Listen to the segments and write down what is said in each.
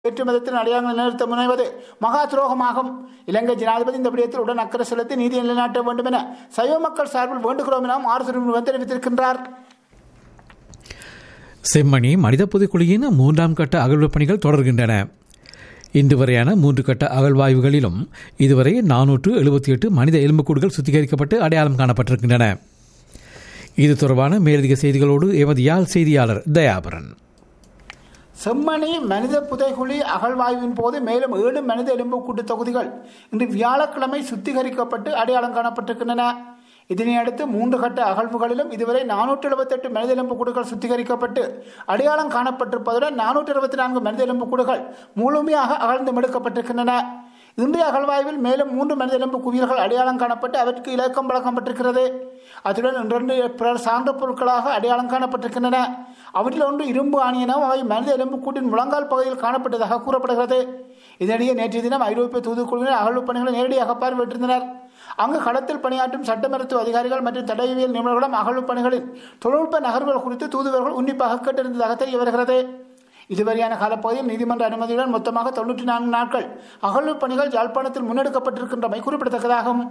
வேற்று மதத்தின் அடையாளங்கள் நிலைநிறுத்த முனைவது மகா துரோகமாகும் இலங்கை ஜனாதிபதி இந்த விடயத்தில் உடன் அக்கறை செலுத்தி நீதியை நிலைநாட்ட வேண்டும் என சைவ மக்கள் சார்பில் வேண்டுகிறோம் எனவும் ஆர் திருமுருகன் தெரிவித்திருக்கின்றார் செம்மணி மனித புதைக்குழியின் மூன்றாம் கட்ட அகழ்வு பணிகள் தொடர்கின்றன இன்று வரையான மூன்று கட்ட அகழ்வாய்வுகளிலும் இதுவரை நானூற்று எழுபத்தி எட்டு மனித எலும்புக்கூடுகள் சுத்திகரிக்கப்பட்டு அடையாளம் காணப்பட்டிருக்கின்றன இது தொடர்பான மேலதிக செய்திகளோடு எமது யாழ் செய்தியாளர் தயாபரன் செம்மணி மனித புதைகுழி அகழ்வாய்வின் போது மேலும் ஏழு மனித எலும்புக்கூட்டு தொகுதிகள் இன்று வியாழக்கிழமை சுத்திகரிக்கப்பட்டு அடையாளம் காணப்பட்டிருக்கின்றன இதனை அடுத்து மூன்று கட்ட அகழ்வுகளிலும் இதுவரை நானூற்று எழுபத்தெட்டு மனித எலும்புக்கூடுகள் சுத்திகரிக்கப்பட்டு அடையாளம் காணப்பட்டிருப்பதுடன் நானூற்று இருபத்தி நான்கு மனித எலும்புக்கூடுகள் முழுமையாக அகழ்ந்து மெடுக்கப்பட்டிருக்கின்றன இன்றைய அகழ்வாய்வில் மேலும் மூன்று மனித எலும்பு குவியல்கள் அடையாளம் காணப்பட்டு அவற்றுக்கு இலக்கம் வழங்கப்பட்டிருக்கிறது அத்துடன் இரண்டு பிறர் சான்ற பொருட்களாக அடையாளம் காணப்பட்டிருக்கின்றன அவற்றில் ஒன்று இரும்பு ஆணியனும் அவை மனித எலும்புக்கூட்டின் முழங்கால் பகுதியில் காணப்பட்டதாக கூறப்படுகிறது இதனிடையே நேற்றைய தினம் ஐரோப்பிய தூதுக்குழுவினர் அகழ்வு பணிகளை நேரடியாக பார்வையிட்டிருந்தனர் அங்கு களத்தில் பணியாற்றும் சட்ட மருத்துவ அதிகாரிகள் மற்றும் தடயவியல் நிபுணர்களும் அகழ்வு பணிகளின் தொழில்நுட்ப நகர்வுகள் குறித்து தூதுவர்கள் உன்னிப்பாக கேட்டிருந்ததாக தெரிய வருகிறது இதுவரையான காலப்பகுதியில் நீதிமன்ற அனுமதியுடன் மொத்தமாக தொன்னூற்றி நான்கு நாட்கள் அகழ்வு பணிகள் யாழ்ப்பாணத்தில் முன்னெடுக்கப்பட்டிருக்கின்றமை குறிப்பிடத்தக்கதாகும்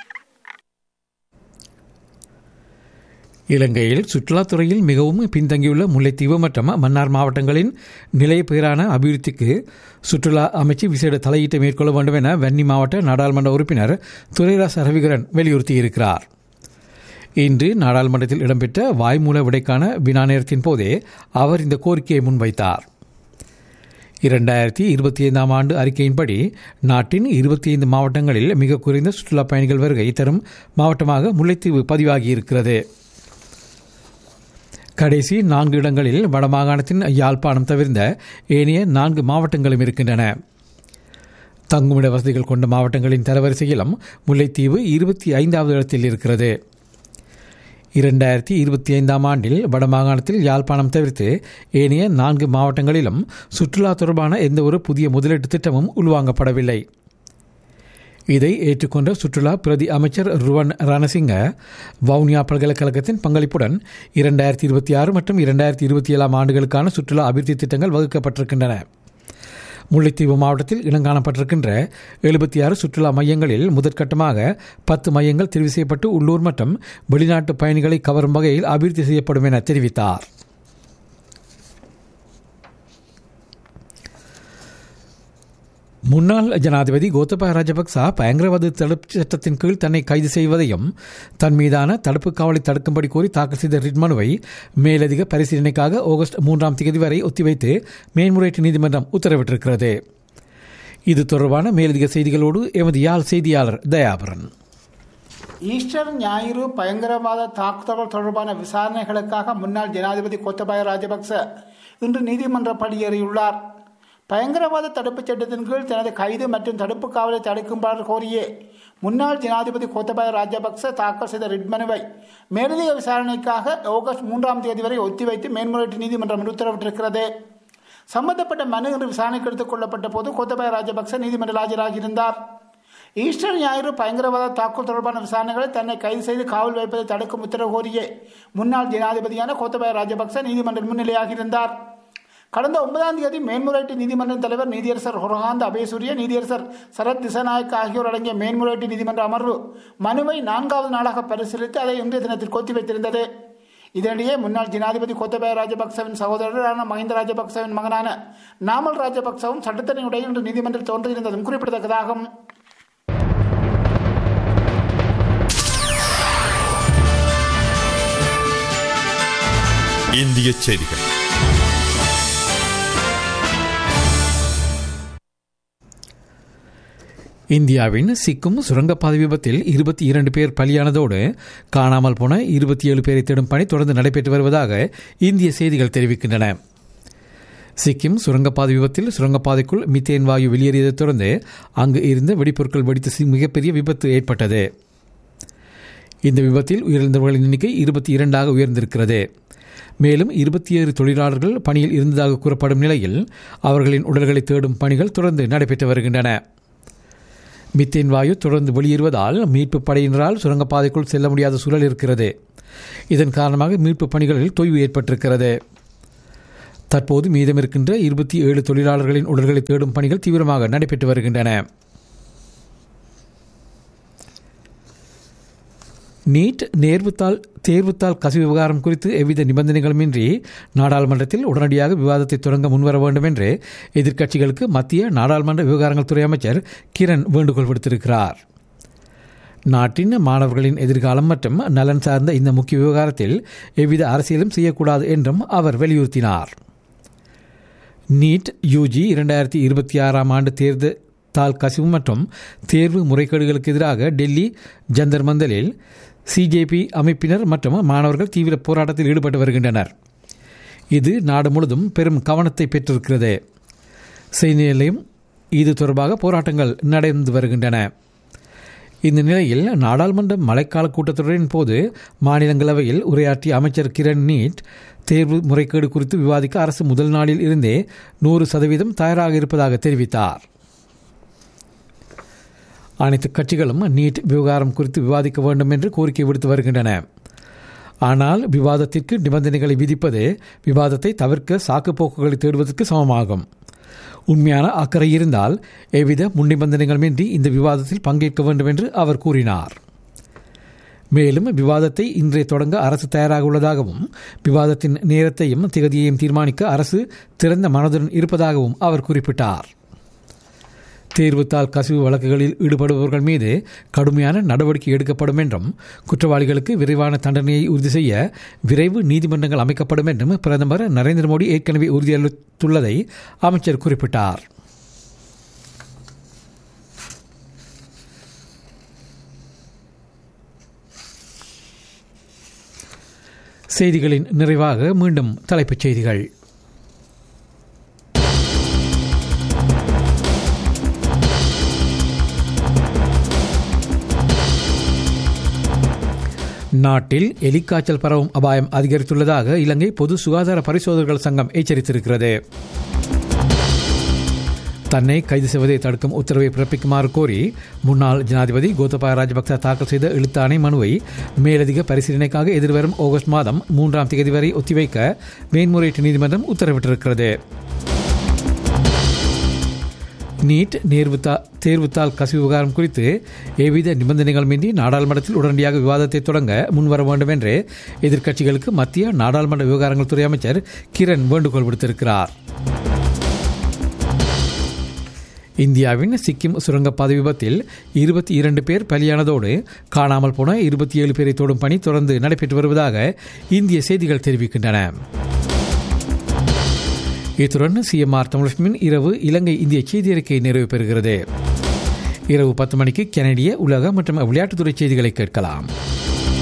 இலங்கையில் சுற்றுலாத்துறையில் மிகவும் பின்தங்கியுள்ள முல்லைத்தீவு மற்றும் மன்னார் மாவட்டங்களின் நிலைப்பெயரான அபிவிருத்திக்கு சுற்றுலா அமைச்சு விசேட தலையீட்டை மேற்கொள்ள வேண்டும் என வன்னி மாவட்ட நாடாளுமன்ற உறுப்பினர் துரைராஸ் ரவிகரன் வலியுறுத்தியிருக்கிறார் இன்று நாடாளுமன்றத்தில் இடம்பெற்ற வாய்மூல விடைக்கான வினா நேரத்தின் போதே அவர் இந்த கோரிக்கையை முன்வைத்தார் இரண்டாயிரத்தி இருபத்தி ஐந்தாம் ஆண்டு அறிக்கையின்படி நாட்டின் இருபத்தி ஐந்து மாவட்டங்களில் மிக குறைந்த சுற்றுலாப் பயணிகள் வருகை தரும் மாவட்டமாக முல்லைத்தீவு பதிவாகியிருக்கிறது கடைசி நான்கு இடங்களில் வடமாகாணத்தின் யாழ்ப்பாணம் தவிர்ந்த ஏனைய நான்கு மாவட்டங்களும் இருக்கின்றன தங்குமிட வசதிகள் கொண்ட மாவட்டங்களின் தரவரிசையிலும் முல்லைத்தீவு இருபத்தி ஐந்தாவது இடத்தில் இருக்கிறது இரண்டாயிரத்தி இருபத்தி ஐந்தாம் ஆண்டில் வடமாகாணத்தில் யாழ்ப்பாணம் தவிர்த்து ஏனைய நான்கு மாவட்டங்களிலும் சுற்றுலா தொடர்பான எந்த ஒரு புதிய முதலீட்டு திட்டமும் உள்வாங்கப்படவில்லை இதை ஏற்றுக்கொண்ட சுற்றுலா பிரதி அமைச்சர் ருவன் ரணசிங்க வவுனியா பல்கலைக்கழகத்தின் பங்களிப்புடன் இரண்டாயிரத்தி இருபத்தி ஆறு மற்றும் இரண்டாயிரத்தி இருபத்தி ஏழாம் ஆண்டுகளுக்கான சுற்றுலா அபிவிருத்தி திட்டங்கள் வகுக்கப்பட்டிருக்கின்றன முல்லைத்தீவு மாவட்டத்தில் இனங்காணப்பட்டிருக்கின்ற எழுபத்தி ஆறு சுற்றுலா மையங்களில் முதற்கட்டமாக பத்து மையங்கள் தெரிவு செய்யப்பட்டு உள்ளூர் மற்றும் வெளிநாட்டு பயணிகளை கவரும் வகையில் அபிவிருத்தி செய்யப்படும் என தெரிவித்தார் முன்னாள் ஜனாதிபதி கோத்தபாய ராஜபக்சா பயங்கரவாத தடுப்பு சட்டத்தின் கீழ் தன்னை கைது செய்வதையும் தன் மீதான தடுப்பு காவலை தடுக்கும்படி கோரி தாக்கல் செய்த ரிட் மனுவை மேலதிக பரிசீலனைக்காக ஆகஸ்ட் மூன்றாம் தேதி வரை ஒத்திவைத்து மேன்முறையீட்டு நீதிமன்றம் உத்தரவிட்டிருக்கிறது இது தொடர்பான மேலதிக செய்திகளோடு எமது யாழ் செய்தியாளர் தயாபரன் ஈஸ்டர் ஞாயிறு பயங்கரவாத தாக்குதல்கள் தொடர்பான விசாரணைகளுக்காக முன்னாள் ஜனாதிபதி கோத்தபாய ராஜபக்ச இன்று நீதிமன்ற படியேறியுள்ளார் பயங்கரவாத தடுப்புச் சட்டத்தின் கீழ் தனது கைது மற்றும் தடுப்பு காவலை தடுக்குமாறு கோரியே முன்னாள் ஜனாதிபதி கோத்தபாய ராஜபக்ச தாக்கல் செய்த ரிட் மனுவை மேலதிக விசாரணைக்காக ஆகஸ்ட் மூன்றாம் தேதி வரை ஒத்திவைத்து மேன்முறையீட்டு நீதிமன்றம் உத்தரவிட்டிருக்கிறது சம்பந்தப்பட்ட மனு இன்று விசாரணைக்கு எடுத்துக் கொள்ளப்பட்ட போது கோத்தபாய ராஜபக்ச நீதிமன்றில் ஆஜராகியிருந்தார் ஈஸ்டர் ஞாயிறு பயங்கரவாத தாக்குதல் தொடர்பான விசாரணைகளை தன்னை கைது செய்து காவல் வைப்பதை தடுக்கும் உத்தரவு கோரியே முன்னாள் ஜனாதிபதியான கோத்தபாய ராஜபக்ச நீதிமன்றில் முன்னிலையாகியிருந்தார் கடந்த ஒன்பதாம் தேதி மேன்முறையீட்டு நீதிமன்ற தலைவர் நீதியரசர் ஹொரகாந்த் அபயசூரிய நீதியரசர் சரத் திசநாயக் ஆகியோர் அடங்கிய மேன்முறையீட்டு நீதிமன்ற அமர்வு மனுவை நான்காவது நாளாக பரிசீலித்து அதை இன்றைய தினத்திற்கு ஒத்திவைத்திருந்தது இதனிடையே முன்னாள் ஜனாதிபதி கோத்தபாய ராஜபக்சவின் சகோதரரான மஹிந்த ராஜபக்சவின் மகனான நாமல் ராஜபக்சவும் சட்டத்தனையுடைய இன்று நீதிமன்றில் தோன்றியிருந்ததும் குறிப்பிடத்தக்கதாகும் இந்திய செய்திகள் இந்தியாவின் சிக்கும் சுரங்கப்பாதை விபத்தில் இருபத்தி இரண்டு பேர் பலியானதோடு காணாமல் போன இருபத்தி ஏழு பேரை தேடும் பணி தொடர்ந்து நடைபெற்று வருவதாக இந்திய செய்திகள் தெரிவிக்கின்றன சிக்கிம் சுரங்கப்பாதை விபத்தில் சுரங்கப்பாதைக்குள் மித்தேன் வாயு வெளியேறியதைத் தொடர்ந்து அங்கு இருந்த வெடிப்பொருட்கள் வெடித்து மிகப்பெரிய விபத்து ஏற்பட்டது இந்த விபத்தில் உயிரிழந்தவர்களின் எண்ணிக்கை இருபத்தி இரண்டாக உயர்ந்திருக்கிறது மேலும் இருபத்தி ஏழு தொழிலாளர்கள் பணியில் இருந்ததாக கூறப்படும் நிலையில் அவர்களின் உடல்களை தேடும் பணிகள் தொடர்ந்து நடைபெற்று வருகின்றன மித்தேன் வாயு தொடர்ந்து வெளியேறுவதால் மீட்பு படையினரால் சுரங்கப்பாதைக்குள் செல்ல முடியாத சூழல் இருக்கிறது இதன் காரணமாக மீட்பு பணிகளில் தொய்வு ஏற்பட்டிருக்கிறது தற்போது மீதமிருக்கின்ற இருபத்தி ஏழு தொழிலாளர்களின் உடல்களை தேடும் பணிகள் தீவிரமாக நடைபெற்று வருகின்றன நீட் நேர்வுத்தாள் தேர்வுத்தாள் கசிவு விவகாரம் குறித்து எவ்வித நிபந்தனைகளுமின்றி நாடாளுமன்றத்தில் உடனடியாக விவாதத்தை தொடங்க முன்வர வேண்டும் என்று எதிர்க்கட்சிகளுக்கு மத்திய நாடாளுமன்ற விவகாரங்கள் துறை அமைச்சர் கிரண் வேண்டுகோள் விடுத்திருக்கிறார் நாட்டின் மாணவர்களின் எதிர்காலம் மற்றும் நலன் சார்ந்த இந்த முக்கிய விவகாரத்தில் எவ்வித அரசியலும் செய்யக்கூடாது என்றும் அவர் வலியுறுத்தினார் நீட் யூஜி இரண்டாயிரத்தி இருபத்தி ஆறாம் ஆண்டு தேர்தல் தாள் கசிவு மற்றும் தேர்வு முறைகேடுகளுக்கு எதிராக டெல்லி ஜந்தர் மந்தலில் சிஜேபி அமைப்பினர் மற்றும் மாணவர்கள் தீவிர போராட்டத்தில் ஈடுபட்டு வருகின்றனர் இது நாடு முழுவதும் பெரும் கவனத்தை பெற்றிருக்கிறது செய்தி நிலையம் இது தொடர்பாக போராட்டங்கள் நடந்து வருகின்றன இந்த நிலையில் நாடாளுமன்ற மழைக்கால கூட்டத்தொடரின் போது மாநிலங்களவையில் உரையாற்றிய அமைச்சர் கிரண் நீட் தேர்வு முறைகேடு குறித்து விவாதிக்க அரசு முதல் நாளில் இருந்தே நூறு சதவீதம் தயாராக இருப்பதாக தெரிவித்தார் அனைத்து கட்சிகளும் நீட் விவகாரம் குறித்து விவாதிக்க வேண்டும் என்று கோரிக்கை விடுத்து வருகின்றன ஆனால் விவாதத்திற்கு நிபந்தனைகளை விதிப்பது விவாதத்தை தவிர்க்க சாக்குப்போக்குகளை தேடுவதற்கு சமமாகும் உண்மையான அக்கறை இருந்தால் எவ்வித முன்னிபந்தனைகளுமின்றி இந்த விவாதத்தில் பங்கேற்க வேண்டும் என்று அவர் கூறினார் மேலும் விவாதத்தை இன்றே தொடங்க அரசு தயாராக உள்ளதாகவும் விவாதத்தின் நேரத்தையும் திகதியையும் தீர்மானிக்க அரசு திறந்த மனதுடன் இருப்பதாகவும் அவர் குறிப்பிட்டார் தேர்வுத்தாள் கசிவு வழக்குகளில் ஈடுபடுபவர்கள் மீது கடுமையான நடவடிக்கை எடுக்கப்படும் என்றும் குற்றவாளிகளுக்கு விரைவான தண்டனையை உறுதி செய்ய விரைவு நீதிமன்றங்கள் அமைக்கப்படும் என்றும் பிரதமர் நரேந்திர மோடி ஏற்கனவே உறுதியளித்துள்ளதை அமைச்சர் குறிப்பிட்டார் செய்திகளின் நிறைவாக மீண்டும் தலைப்புச் செய்திகள் நாட்டில் எலிக்காய்ச்சல் பரவும் அபாயம் அதிகரித்துள்ளதாக இலங்கை பொது சுகாதார பரிசோதகர்கள் சங்கம் எச்சரித்திருக்கிறது தன்னை கைது செய்வதை தடுக்கும் உத்தரவை பிறப்பிக்குமாறு கோரி முன்னாள் ஜனாதிபதி கோத்தபாய ராஜபக்ச தாக்கல் செய்த எழுத்தாணை மனுவை மேலதிக பரிசீலனைக்காக எதிர்வரும் ஆகஸ்ட் மாதம் மூன்றாம் தேதி வரை ஒத்திவைக்க மேன்முறையீட்டு நீதிமன்றம் உத்தரவிட்டிருக்கிறது நீட் நேர்வுத்தா தேர்வுத்தாள் கசிவு விவகாரம் குறித்து எவ்வித நிபந்தனைகளுமின்றி நாடாளுமன்றத்தில் உடனடியாக விவாதத்தை தொடங்க முன்வர வேண்டும் என்று எதிர்க்கட்சிகளுக்கு மத்திய நாடாளுமன்ற விவகாரங்கள் துறை அமைச்சர் கிரண் வேண்டுகோள் விடுத்திருக்கிறார் இந்தியாவின் சிக்கிம் சுரங்கப்பாதை விபத்தில் இருபத்தி இரண்டு பேர் பலியானதோடு காணாமல் போன இருபத்தி ஏழு பேரை தொடும் பணி தொடர்ந்து நடைபெற்று வருவதாக இந்திய செய்திகள் தெரிவிக்கின்றன இத்துடன் சிஎம்ஆர் தமிழகமின் இரவு இலங்கை இந்திய செய்தி அறிக்கை நிறைவு பெறுகிறது இரவு பத்து மணிக்கு கனடிய உலக மற்றும் விளையாட்டுத்துறை செய்திகளை கேட்கலாம்